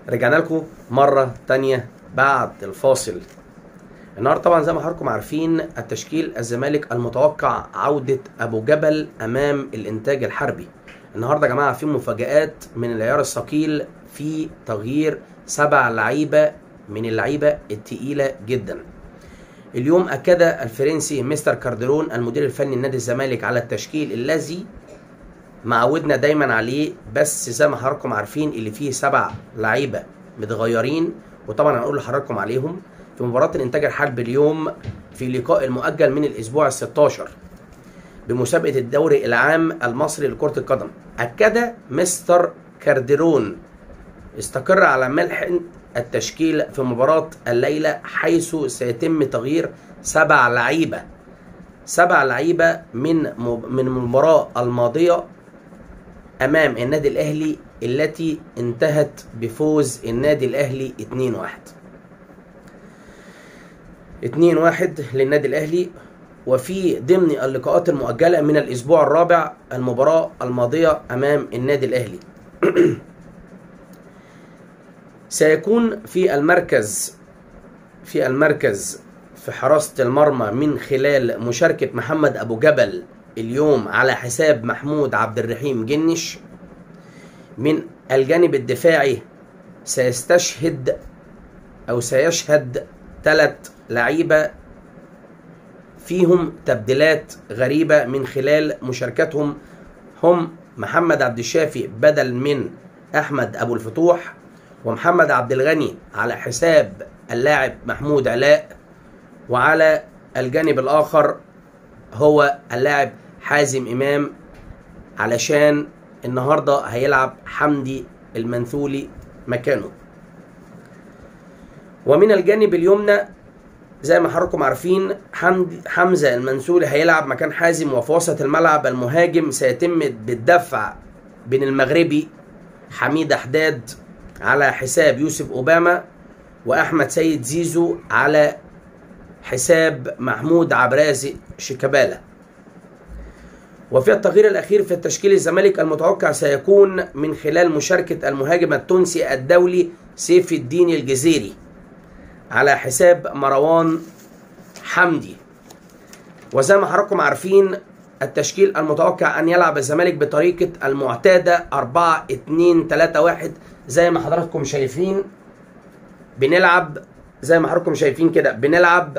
رجعنا لكم مرة تانية بعد الفاصل النهارده طبعا زي ما حضراتكم عارفين التشكيل الزمالك المتوقع عودة أبو جبل أمام الإنتاج الحربي النهارده يا جماعة في مفاجآت من العيار الثقيل في تغيير سبع لعيبة من اللعيبة التقيلة جدا اليوم أكد الفرنسي مستر كاردرون المدير الفني لنادي الزمالك على التشكيل الذي معودنا دايما عليه بس زي ما حضراتكم عارفين اللي فيه سبع لعيبه متغيرين وطبعا هنقول لحضراتكم عليهم في مباراه الانتاج الحربي اليوم في اللقاء المؤجل من الاسبوع ال 16 بمسابقه الدوري العام المصري لكره القدم اكد مستر كارديرون استقر على ملحن التشكيل في مباراة الليلة حيث سيتم تغيير سبع لعيبة سبع لعيبة من من المباراة الماضية امام النادي الاهلي التي انتهت بفوز النادي الاهلي 2-1 2-1 للنادي الاهلي وفي ضمن اللقاءات المؤجلة من الأسبوع الرابع المباراة الماضية أمام النادي الأهلي سيكون في المركز في المركز في حراسة المرمى من خلال مشاركة محمد أبو جبل اليوم على حساب محمود عبد الرحيم جنش من الجانب الدفاعي سيستشهد او سيشهد ثلاث لعيبه فيهم تبديلات غريبه من خلال مشاركتهم هم محمد عبد الشافي بدل من احمد ابو الفتوح ومحمد عبد الغني على حساب اللاعب محمود علاء وعلى الجانب الاخر هو اللاعب حازم امام علشان النهارده هيلعب حمدي المنثولي مكانه ومن الجانب اليمنى زي ما حضراتكم عارفين حمدي حمزه المنثولي هيلعب مكان حازم وفي وسط الملعب المهاجم سيتم بالدفع بين المغربي حميد حداد على حساب يوسف اوباما واحمد سيد زيزو على حساب محمود عبرازي شيكابالا وفي التغيير الأخير في التشكيل الزمالك المتوقع سيكون من خلال مشاركة المهاجم التونسي الدولي سيف الدين الجزيري على حساب مروان حمدي وزي ما حضراتكم عارفين التشكيل المتوقع أن يلعب الزمالك بطريقة المعتادة 4 2 3 1 زي ما حضراتكم شايفين بنلعب زي ما حضراتكم شايفين كده بنلعب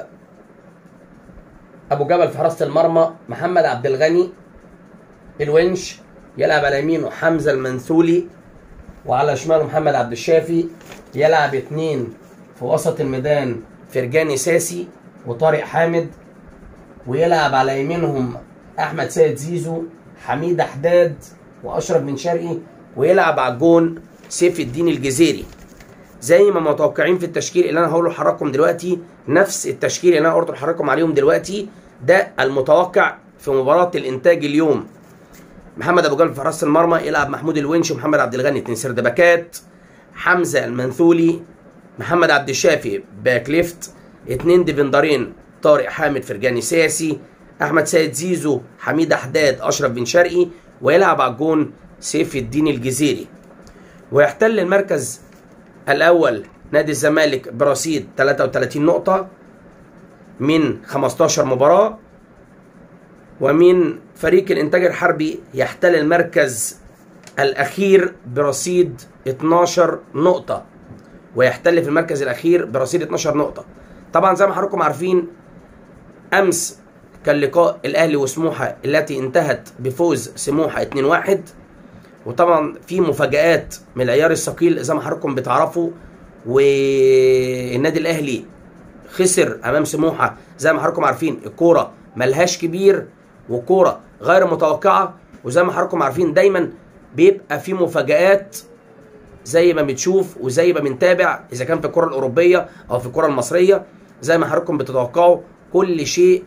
ابو جبل في حراسه المرمى محمد عبد الغني الونش يلعب على يمينه حمزه المنثولي وعلى شماله محمد عبد الشافي يلعب اثنين في وسط الميدان فرجاني ساسي وطارق حامد ويلعب على يمينهم احمد سيد زيزو حميد حداد واشرف بن شرقي ويلعب على الجون سيف الدين الجزيري زي ما متوقعين في التشكيل اللي انا هقوله لحضراتكم دلوقتي نفس التشكيل اللي انا قلت لحضراتكم عليهم دلوقتي ده المتوقع في مباراه الانتاج اليوم محمد ابو جبل في حراسه المرمى يلعب محمود الونش ومحمد عبد الغني اتنين سرد باكات حمزه المنثولي محمد عبد الشافي باك ليفت اتنين ديفندرين طارق حامد فرجاني سياسي احمد سيد زيزو حميد حداد اشرف بن شرقي ويلعب على الجون سيف الدين الجزيري ويحتل المركز الاول نادي الزمالك برصيد 33 نقطه من 15 مباراه ومن فريق الانتاج الحربي يحتل المركز الاخير برصيد 12 نقطه ويحتل في المركز الاخير برصيد 12 نقطه طبعا زي ما حضراتكم عارفين امس كان لقاء الاهلي وسموحه التي انتهت بفوز سموحه 2-1 وطبعا في مفاجآت من العيار الثقيل زي ما حضراتكم بتعرفوا والنادي الاهلي خسر امام سموحه زي ما حضراتكم عارفين الكوره ملهاش كبير وكوره غير متوقعه وزي ما حضراتكم عارفين دايما بيبقى في مفاجآت زي ما بتشوف وزي ما بنتابع اذا كان في الكره الاوروبيه او في الكره المصريه زي ما حضراتكم بتتوقعوا كل شيء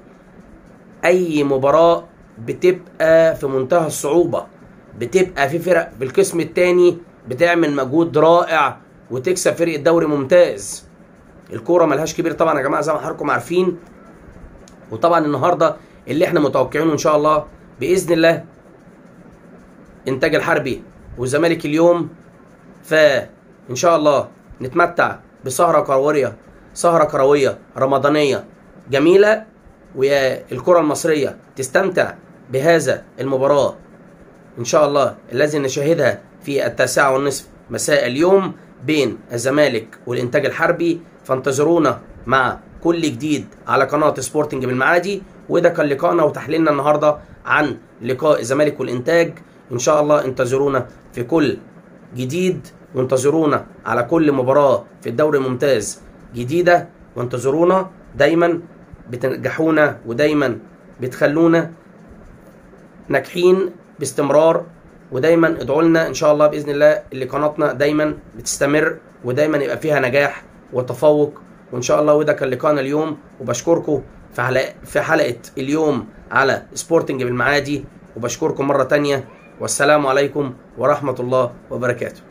اي مباراه بتبقى في منتهى الصعوبه بتبقى في فرق بالقسم الثاني بتعمل مجهود رائع وتكسب فريق الدوري ممتاز الكوره ملهاش كبير طبعا يا جماعه زي ما حضراتكم عارفين وطبعا النهارده اللي احنا متوقعينه ان شاء الله باذن الله انتاج الحربي والزمالك اليوم ف ان شاء الله نتمتع بسهره كرويه سهره كرويه رمضانيه جميله والكره المصريه تستمتع بهذا المباراه ان شاء الله الذي نشاهدها في التاسعه والنصف مساء اليوم بين الزمالك والانتاج الحربي فانتظرونا مع كل جديد على قناه سبورتنج بالمعادي وده كان لقائنا وتحليلنا النهارده عن لقاء الزمالك والانتاج ان شاء الله انتظرونا في كل جديد وانتظرونا على كل مباراه في الدوري الممتاز جديده وانتظرونا دايما بتنجحونا ودايما بتخلونا ناجحين باستمرار ودايما ادعوا لنا ان شاء الله باذن الله اللي قناتنا دايما بتستمر ودايما يبقى فيها نجاح وتفوق وان شاء الله وده كان لقاءنا اليوم وبشكركم في حلقه في حلقه اليوم على سبورتنج بالمعادي وبشكركم مره تانية والسلام عليكم ورحمه الله وبركاته